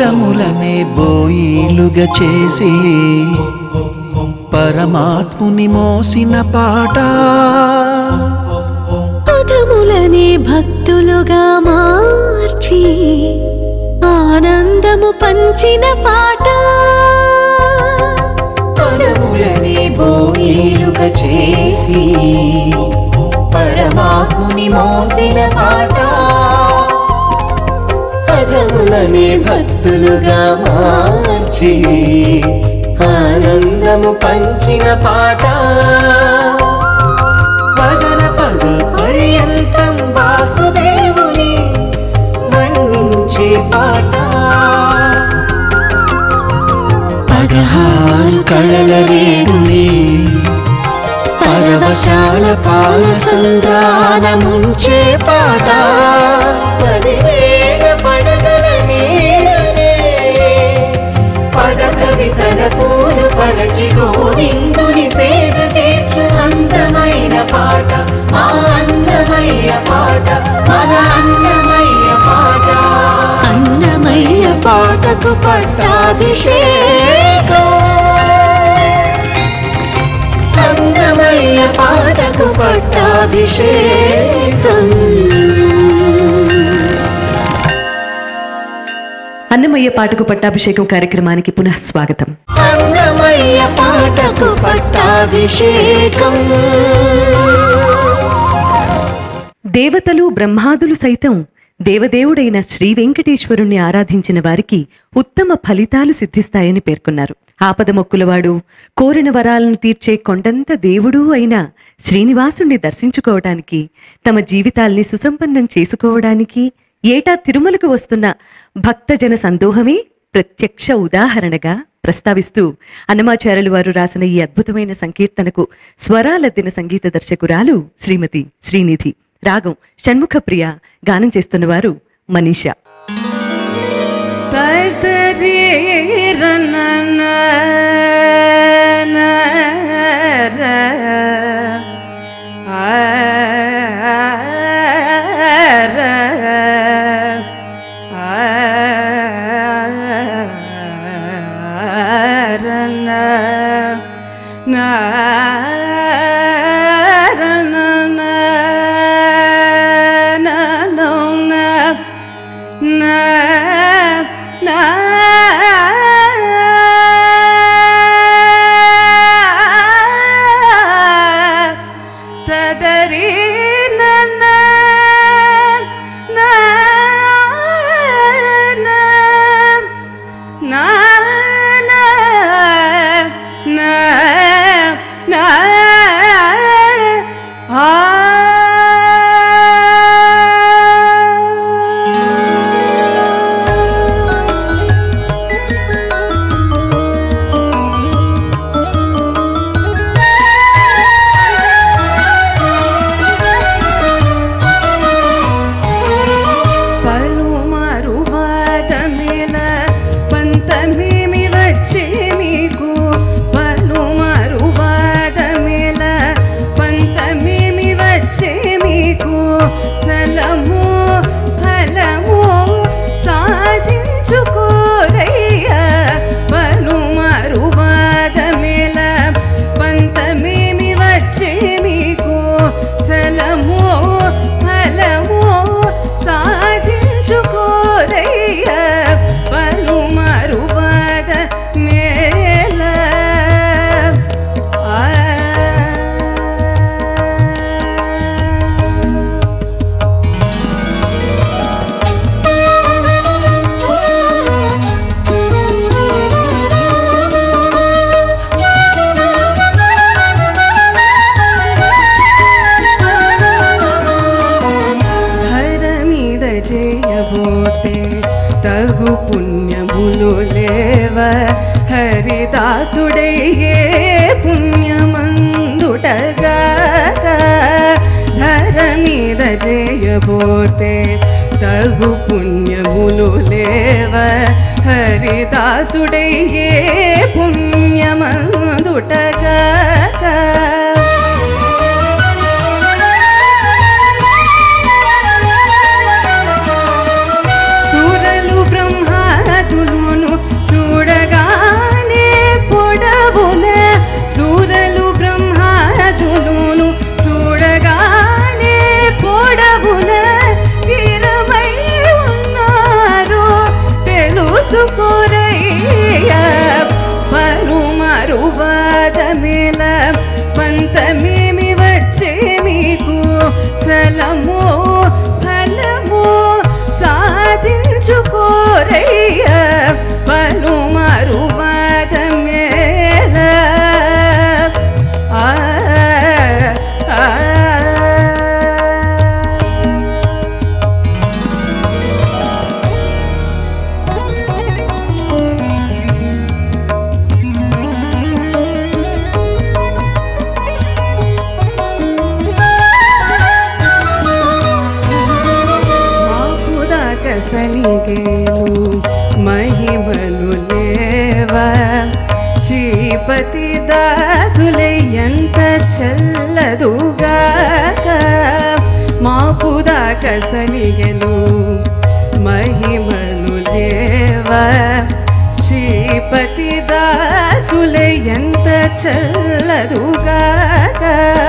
పదములనే బోయిలుగా చేసి పరమాత్ముని మోసిన పాట పదములనే భక్తులుగా మార్చి ఆనందము పంచిన పాట పదములనే బోయిలుగా చేసి పరమాత్ముని మోసిన పాట పదములనే భక్తులుగా మార్చి ఆనందము పంచిన పాట పదన పద పర్యంతం వాసుదేవుని వర్ణించే పాట పదహారు కళల రేడుని పరవశాల పాల సంద్రాన ముంచే పాట పదివేల పడగల నీడనే పద కవితల పూలు పరచి గోవిందుని సేద తీర్చు అందమైన పాట మా అన్నమయ్య పాట మన అన్నమయ్య పాట అన్నమయ్య పాటకు పట్టాభిషేకం అన్నమయ్య పాటకు పట్టాభిషేకం అన్నమయ్య పాటకు పట్టాభిషేకం కార్యక్రమానికి పునః స్వాగతం అన్నమయ్య పాటకు పట్టాభిషేకం దేవతలు బ్రహ్మాదులు సైతం దేవదేవుడైన శ్రీ వెంకటేశ్వరుణ్ణి ఆరాధించిన వారికి ఉత్తమ ఫలితాలు సిద్ధిస్తాయని పేర్కొన్నారు ఆపద మొక్కులవాడు కోరిన వరాలను తీర్చే కొండంత దేవుడు అయిన శ్రీనివాసుణ్ణి దర్శించుకోవడానికి తమ జీవితాల్ని సుసంపన్నం చేసుకోవడానికి ఏటా తిరుమలకు వస్తున్న భక్తజన సందోహమే ప్రత్యక్ష ఉదాహరణగా ప్రస్తావిస్తూ అన్నమాచార్యులు వారు రాసిన ఈ అద్భుతమైన సంకీర్తనకు స్వరాలద్దిన సంగీత దర్శకురాలు శ్రీమతి శ్రీనిధి రాగం షణ్ముఖప్రియ గానం చేస్తున్న వారు మనీషా పలుమరువాదమేల పంతమేమి వచ్చే మీకు పలుమరువాదమేల పంతమేమి వచ్చే మీకు చలము ఫలము సాధించుకోరయ్యా పలుమరువాదమేల పంతమేమి వచ్చే మీకు చలము ఫలము సాధించుకోరయ్యా పలుమరువాద మేల ఆ ధర మీద చేయబోతే తగు పుణ్యములు లేవ హరిదాసుడయ్యే పుణ్యమందుటగా ధర మీద చేయబోతే తగు పుణ్యములు లేవ హరిదాసుడయ్యే పుణ్యమందుటగా సురలు బ్రహ్మాదులు చలము ఫలము సాధించుకోరయ్య పలు మరువాదమేల ఆ ఆ మాకుదాకసనిగేలు మహిమలు లేవ శ్రీపతి దాసులై ఎంత చల్లదుగాక మాకుదాకసనిగెలు మహిమలు లేవ శ్రీపతి దాసులై ఎంత చల్లదుగాక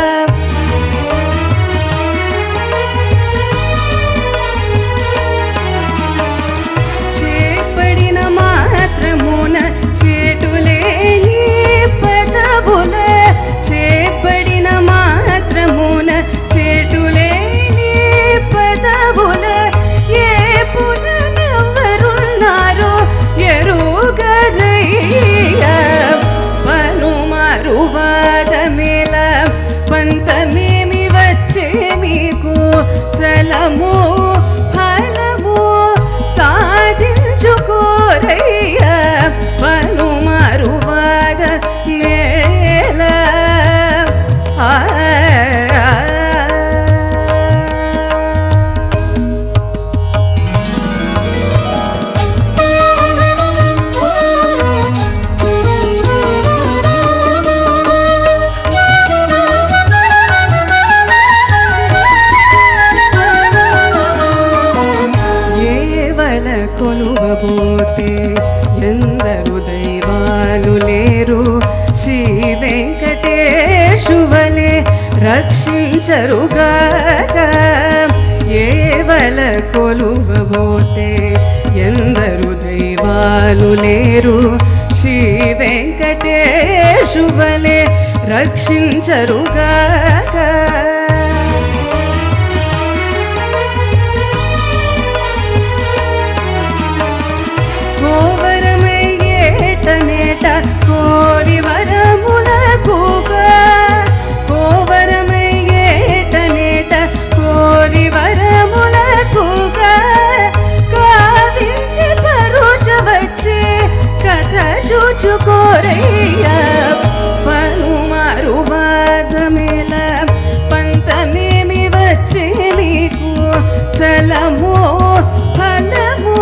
చేపడిన మాత్రమున చేటులేని పదవుల చేపడిన మాత్రమున చేటులేని పదవుల ఏ పుననెవరున్నారో ఎరుగరయ్య పను మరువాదమేల పంతమేమి వచ్చే మీకు చలము ఫలము సాధించుకోరయ్య పను మరువాద మేల ఆ ఏవల కొలువబోతే ఎందరు దైవాలు లేరు శ్రీ వెంకటేశువలే రక్షించరుగాక ఏవల కొలువబోతే ఎందరు దైవాలు లేరు శ్రీ వెంకటేశువలే రక్షించరుగాక కోవరమయ్యేటనేట కోరి వరములకుగా కోవరమయ్యేటనేట కోరి వరములకుగా కావించి పరుష వచ్చే కథ చూచుకోరయ్య పను మరువాదమేల పంతమేమి వచ్చే మీకు చలము ఫలము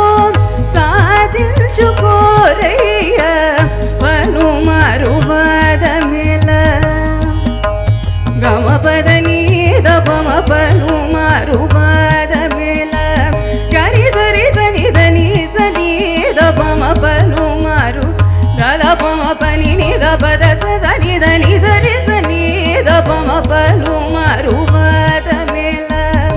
సాధించుకోరయ్య పను మరువాదమేల గమ పద నీద పమ పను మరువాదమేల గరి సరి సని దని సని ద పమ పను మారు దద పమ పని నిద పద స సని దని సరి సని ద పమ పను మరువాదమేల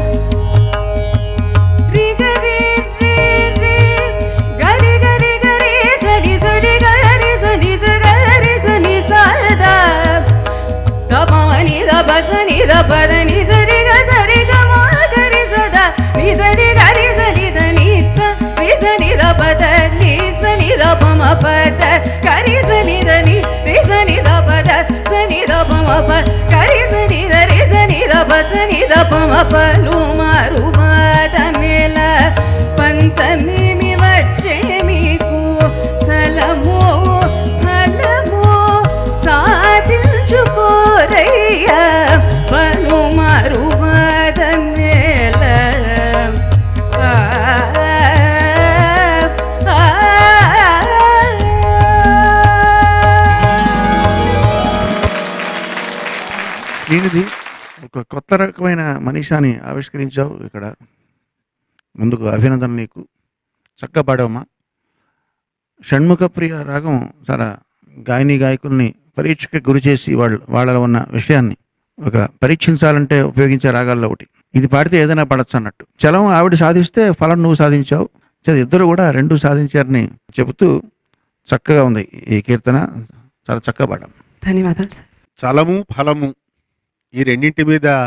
రి గరి రి రి గరి గరి గరి సని సని గరి సని స గరి సని సదా తపమని దపసని దపదని సరి గ సరి గ మా గరి సదా ని సరి గరి సని దని స ని సని దపద ని సని దపమ పద గరి సని దని ని సని దపద సని దపమ ప గరి సని దరి సని దప సని దపమ పలు మారు మేల పంతమేమి వచ్చే మీకు చలము ఫలము సాధించుకోరయ్య పలు మరువాదమేల ఆ, ఆ, శ్రీనిధి ఒక కొత్త రకమైన మనిషాని ఆవిష్కరించావు ఇక్కడ ముందుకు అభినందన నీకు చక్కగా పాడావమ్మా షణ్ముఖ ప్రియ రాగం చాలా గాయని గాయకుల్ని పరీక్షకి గురి చేసి వాళ్ళు వాళ్ళలో ఉన్న విషయాన్ని ఒక పరీక్షించాలంటే ఉపయోగించే రాగాల్లో ఒకటి ఇది పాడితే ఏదైనా పడచ్చు అన్నట్టు చలం ఆవిడ సాధిస్తే ఫలం నువ్వు సాధించావు చ- ఇద్దరు కూడా రెండు సాధించారని చెబుతూ చక్కగా ఉంది ఈ కీర్తన చాలా చక్కగా పాడాం ధన్యవాదాలు సార్ చలము ఫలము ఈ రెండింటి మీద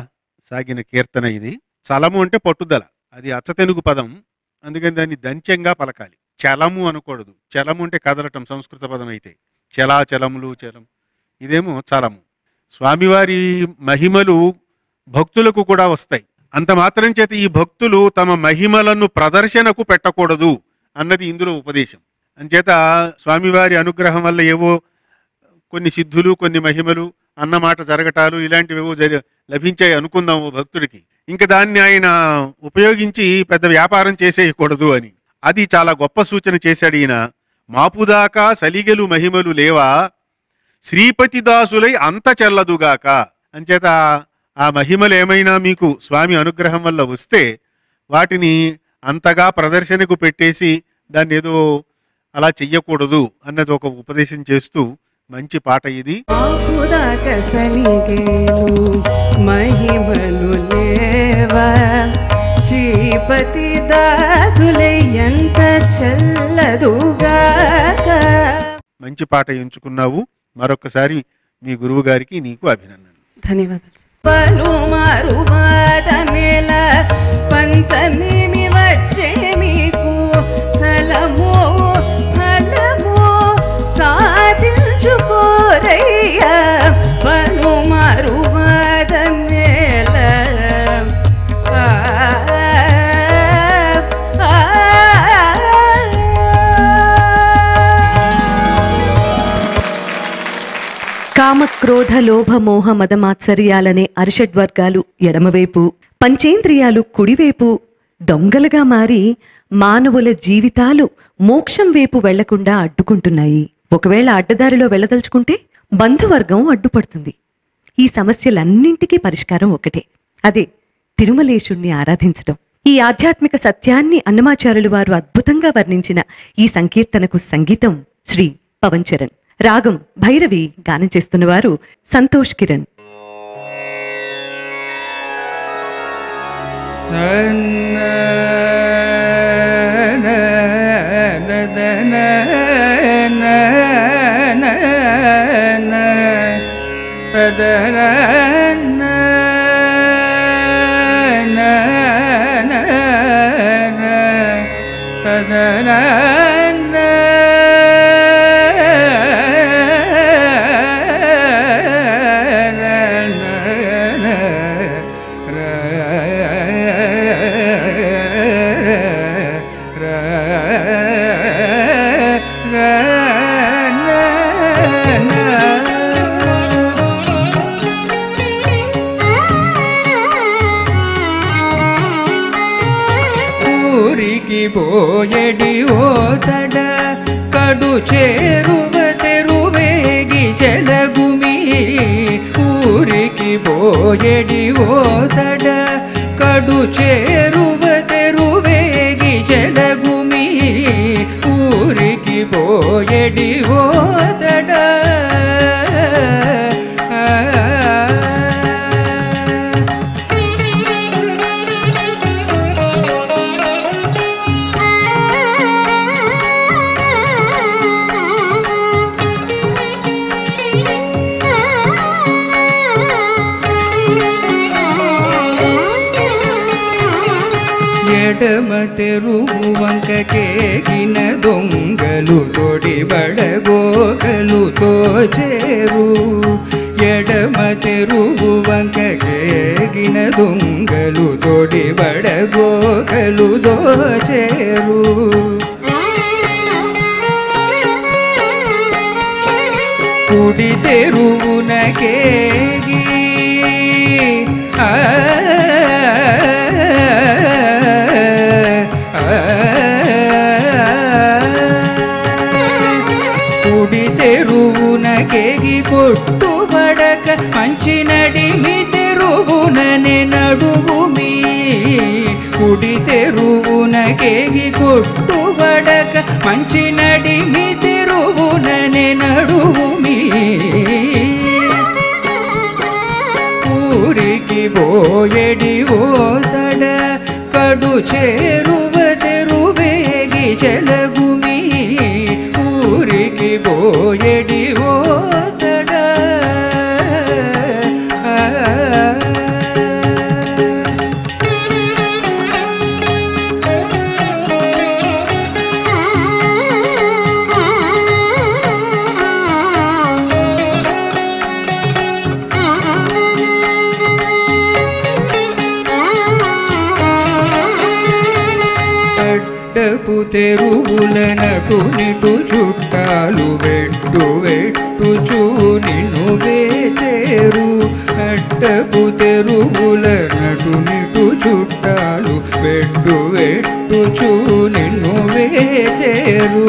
సాగిన కీర్తన ఇది చలము అంటే పట్టుదల అది అచ్చతెనుగు పదం అందుకని దాన్ని దంత్యంగా పలకాలి చలము అనకూడదు చలము అంటే కదలటం సంస్కృత పదం అయితే చలాచలములు చలం ఇదేమో చలము స్వామివారి మహిమలు భక్తులకు కూడా వస్తాయి అంత మాత్రం చేత ఈ భక్తులు తమ మహిమలను ప్రదర్శనకు పెట్టకూడదు అన్నది ఇందులో ఉపదేశం అంచేత స్వామివారి అనుగ్రహం వల్ల ఏవో కొన్ని సిద్ధులు కొన్ని మహిమలు అన్నమాట జరగటాలు ఇలాంటివేవో జరి లభించాయి అనుకుందాం ఓ భక్తుడికి ఇంకా దాన్ని ఆయన ఉపయోగించి పెద్ద వ్యాపారం చేసేయకూడదు అని అది చాలా గొప్ప సూచన చేశాడు ఈయన మాపుదాకా సలిగెలు మహిమలు లేవా శ్రీపతి దాసులై అంత చెల్లదుగాక అంచేత ఆ మహిమలు ఏమైనా మీకు స్వామి అనుగ్రహం వల్ల వస్తే వాటిని అంతగా ప్రదర్శనకు పెట్టేసి దాన్ని ఏదో అలా చెయ్యకూడదు అన్నది ఒక ఉపదేశం చేస్తూ మంచి పాట ఇది ఆపుదాక సలిగేలు మహిమలు లేవా శ్రీపతి దాసులయ్యంత చల్లదుగాక మంచి పాట ఎంచుకున్నావు మరొకసారి మీ గురువు గారికి నీకు అభినందన ధన్యవాదాలు పలు మరువాదమేల పంతమేమి వచ్చే మీకు చలము ఫలము సాధించుకోరయ్యా పలు మరువాదమేల ఆ, ఆ, కామ క్రోధ లోభ మోహ మదమాత్సర్యాలనే అరిషడ్వర్గాలు ఎడమవైపు పంచేంద్రియాలు కుడివైపు దొంగలుగా మారి మానవుల జీవితాలు మోక్షం వైపు వెళ్లకుండా అడ్డుకుంటున్నాయి ఒకవేళ అడ్డదారిలో వెళ్ళదలుచుకుంటే బంధువర్గం అడ్డుపడుతుంది ఈ సమస్యలన్నింటికీ పరిష్కారం ఒకటే అదే తిరుమలేశుణ్ణి ఆరాధించటం ఈ ఆధ్యాత్మిక సత్యాన్ని అన్నమాచార్యులు వారు అద్భుతంగా వర్ణించిన ఈ సంకీర్తనకు సంగీతం శ్రీ పవన్ చరణ్ రాగం భైరవి గానం చేస్తున్నవారు సంతోష్ కిరణ్ ఊరికి పోయడి ఓతడ కడు చేరువ తెరువేగి చెలగుమి ఊరికి పోయడి ఓతడ కడు చేరువ తెరువేగి చెలగుమి ఊరికి పోయడి ఓతడ ఎడమ తెరువు వంక కేగిన దొంగలు తొడిబడగోకలు తోచేరు ఎడమ తెరువు వంక కేగిన దొంగలు తొడిబడగోకలు దోచేరు కుడి తెరువున కేగి ఆ, ఆ, కుడి తెరువున కేగి కొట్టుబడక మంచి నడిమి తెరువుననే నడువుమి కుడి తెరువున కేగి కొట్టుబడక మంచి నడిమి తెరువుననే నడువుమి ఊరికి పోయడి ఓతడ కడు చేరువ తెరువేగి చెలగుమి ఊరికి పోయడి ఓతడ ఆ, అడ్డపు తెరువులనటు నిటు చుట్టాలు వెట్టు వెట్టుచూ నిన్ను వేచేరు అడ్డపు తెరువులనటు నిటు చుట్టాలు వెట్టు వెట్టుచూ నిన్ను వేచేరు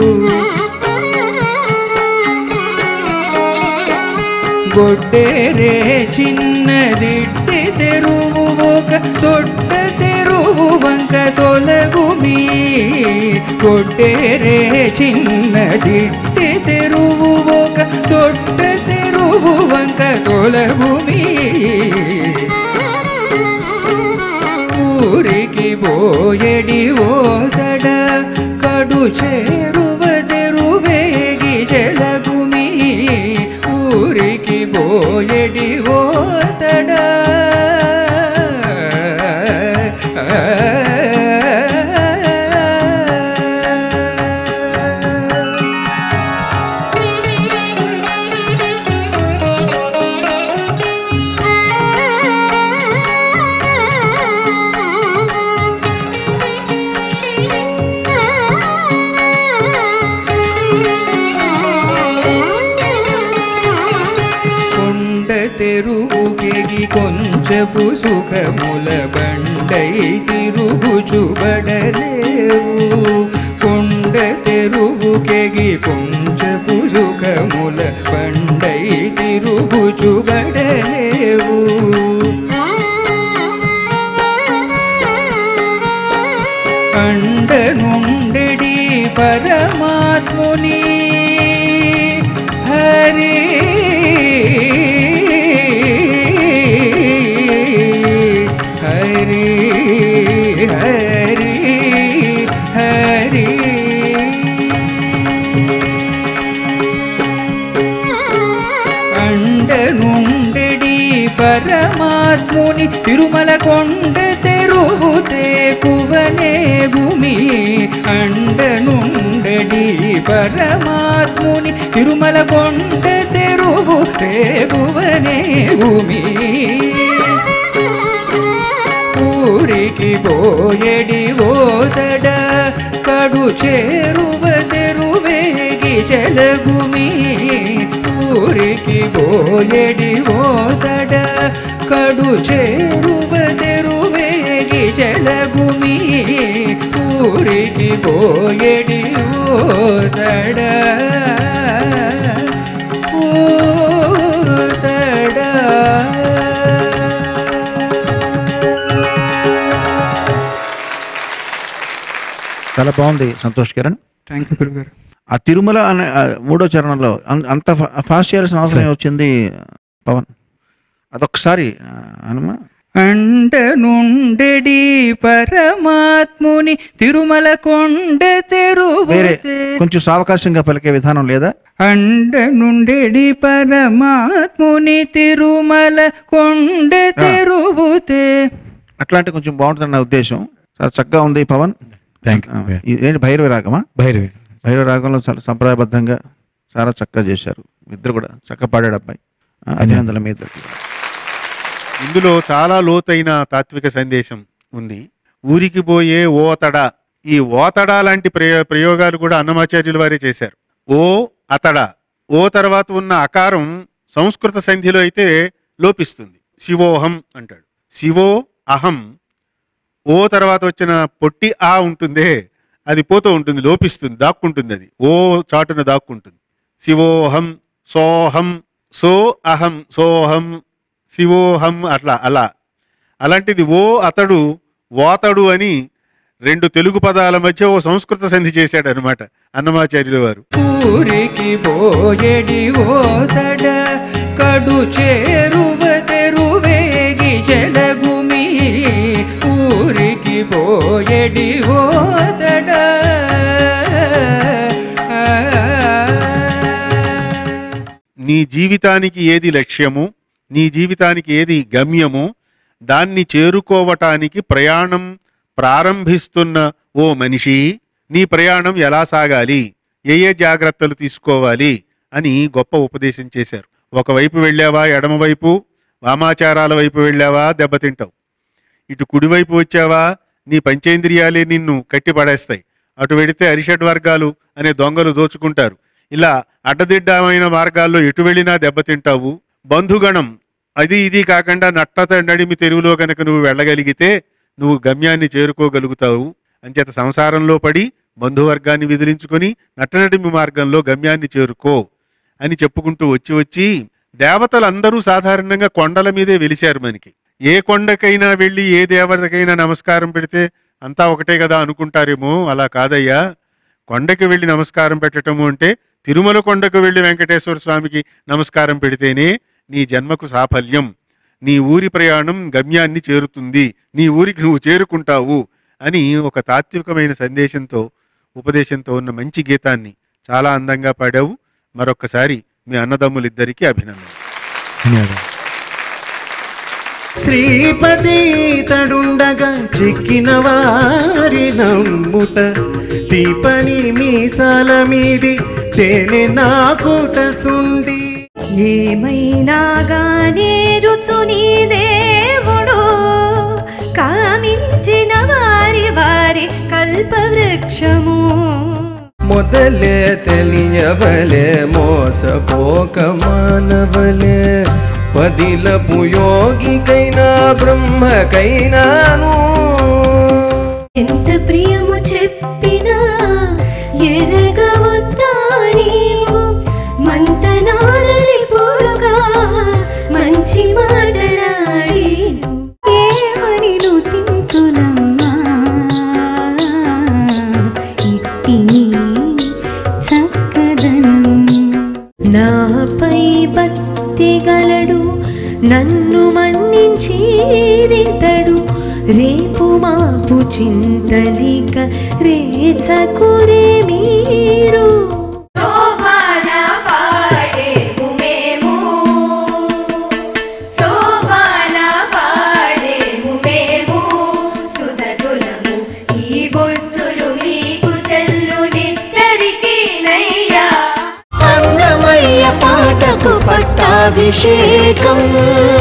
గొడ్డేరే చిన్నదిట్టి తెరువు ఒక దొడ్డ తెరువు వంక తొలగుమి గొడ్డేరే చిన్నదిట్టి తెరువు ఒక దొడ్డ తెరువు వంక తొలగుమి ఊరికి పోయడి ఓదడ కడు చేరువ తెరువేగి జలగుమి ఊరికి పోయడి ఓదడ కొండ తెరువుకెగి కొంచెపు సుఖముల బండై తిరుగుచుబడలేవు కొండ తెరువుకెగి కొంచెపు సుఖముల బండై తిరుగుచుబడలేవు అండ నుండెడి పరమాత్ముని హరి హరి హరి హరి అండ నుండెడి పరమాత్ముని తిరుమల కొండ తెరువుతే కువనే భూమి అండ నుండెడి పరమాత్ముని తిరుమల కొండ తెరువుతే కువనే భూమి ఊరికి పోయడి ఓదడ కడు చేరువ తెరువేగి చెలగుమి ఊరికి పోయడి ఓదడ కడు చేరువ తెరువేగి చెలగుమి ఊరికి పోయడి ఓదడ చాలా బాగుంది సంతోష్ కిరణ్ థ్యాంక్ యూ గురుగారు ఆ తిరుమల అనే ఆ మూడో చరణంలో అం- అంత ఫా- ఫాస్ట్ చేయాల్సిన అవసరం ఏం వచ్చింది పవన్ అదొకసారి ఆ, హనుమ అండ నుండెడి పరమాత్ముని తిరుమల కొండ వేరే తెరువుతే కొంచెం సావకాశంగా పలికే విధానం లేదా అండ నుండెడి పరమాత్ముని తిరుమల కొండ తెరువుతే అట్లాంటి కొంచెం బాగుంటుంది నా ఉద్దేశం చాలా చక్కగా ఉంది పవన్ థ్యాంక్ ఆ, ఇది ఏంటి భైరవి రాగమా భైరవి భైరవ రాగంలో చాలా సంప్రదాయబద్ధంగా చాలా చక్కగా చేశారు ఇద్దరు కూడా చక్కగా పాడాడు అబ్బాయి ఆ, అభినందనలు మీ ఇద్దరికి ఇందులో చాలా లోతైన తాత్విక సందేశం ఉంది ఊరికి పోయే ఓతడ ఈ ఓతడ లాంటి ప్రయో ప్రయోగాలు కూడా అన్నమాచార్యుల వారే చేశారు ఓ అతడ ఓ తర్వాత ఉన్న అకారం సంస్కృత సంధిలో అయితే లోపిస్తుంది శివోహం అంటాడు శివో అహం ఓ తర్వాత వచ్చిన పొట్టి ఆ ఉంటుందే అది పోతూ ఉంటుంది లోపిస్తుంది దాక్కుంటుంది అది ఓ చాటున దాక్కుంటుంది శివోహం సోహం సో అహం సోహం శివోహం అట్లా అలా అలాంటిది ఓ అతడు ఓతడు అని రెండు తెలుగు పదాల మధ్య ఓ సంస్కృత సంధి చేశాడు అనమాట అన్నమాచార్యుల వారు ఊరికి పోయడి ఓతడ కడు చేరువ తెరువేగి చెలగుమి ఊరికి పోయడి ఓతడ నీ జీవితానికి ఏది లక్ష్యము నీ జీవితానికి ఏది గమ్యము దాన్ని చేరుకోవటానికి ప్రయాణం ప్రారంభిస్తున్న ఓ మనిషి నీ ప్రయాణం ఎలా సాగాలి ఏ ఏ జాగ్రత్తలు తీసుకోవాలి అని గొప్ప ఉపదేశం చేశారు ఒకవైపు వెళ్ళావా ఎడమవైపు వామాచారాల వైపు వెళ్ళావా దెబ్బతింటావు ఇటు కుడివైపు వచ్చావా నీ పంచేంద్రియాలే నిన్ను కట్టిపడేస్తాయి అటు వెడితే అరిషడ్ వర్గాలు అనే దొంగలు దోచుకుంటారు ఇలా అడ్డదిడ్డమైన మార్గాల్లో ఎటు వెళ్ళినా దెబ్బతింటావు బంధుగణం అది ఇది కాకుండా నట్టత నడిమి తెరువులో కనుక నువ్వు వెళ్ళగలిగితే నువ్వు గమ్యాన్ని చేరుకోగలుగుతావు అంచేత సంసారంలో పడి బంధువర్గాన్ని విదిలించుకొని నట్టనడిమి మార్గంలో గమ్యాన్ని చేరుకో అని చెప్పుకుంటూ వచ్చి వచ్చి దేవతలందరూ సాధారణంగా కొండల మీదే వెలిశారు మనకి ఏ కొండకైనా వెళ్ళి ఏ దేవతకైనా నమస్కారం పెడితే అంతా ఒకటే కదా అనుకుంటారేమో అలా కాదయ్యా కొండకి వెళ్ళి నమస్కారం పెట్టటము అంటే తిరుమల కొండకు వెళ్ళి వెంకటేశ్వర స్వామికి నమస్కారం పెడితేనే నీ జన్మకు సాఫల్యం నీ ఊరి ప్రయాణం గమ్యాన్ని చేరుతుంది నీ ఊరికి నువ్వు చేరుకుంటావు అని ఒక తాత్వికమైన సందేశంతో ఉపదేశంతో ఉన్న మంచి గీతాన్ని చాలా అందంగా పాడావు మరొక్కసారి మీ అన్నదమ్ములిద్దరికీ అభినందన శ్రీపతి తడుండగా చిక్కిన వారి నమ్ముట దీపని మీసాల మీది తేనె నాకుట సుండి ఏమైనా గానే రుచుని దేవుడు కామించిన వారి వారి కల్పవృక్షము మొదలే తెలియవలే మోసపోక మానవలే పదిలపు యోగికైనా బ్రహ్మకైనాను ఎంత ప్రియము చెప్పినా ఎరగవద్దా నీవు మంతనాడలి పొడుగా మంచి మాటలాడేను ఏమని తింటునమ్మా ఇట్టి చక్కదనం నాపై భక్తి గలడు నన్ను మన్నించేదితడు రేపు మాపు చింతలిక రేచకురే మీరు శోభాన పాడేము మేము శోభాన పాడేము మేము సుధతులము ఈ బొత్తులు మీకు చెల్లు నిద్దరికి నయ్యా అన్నమయ్య పాటకు పట్టాభిషేకం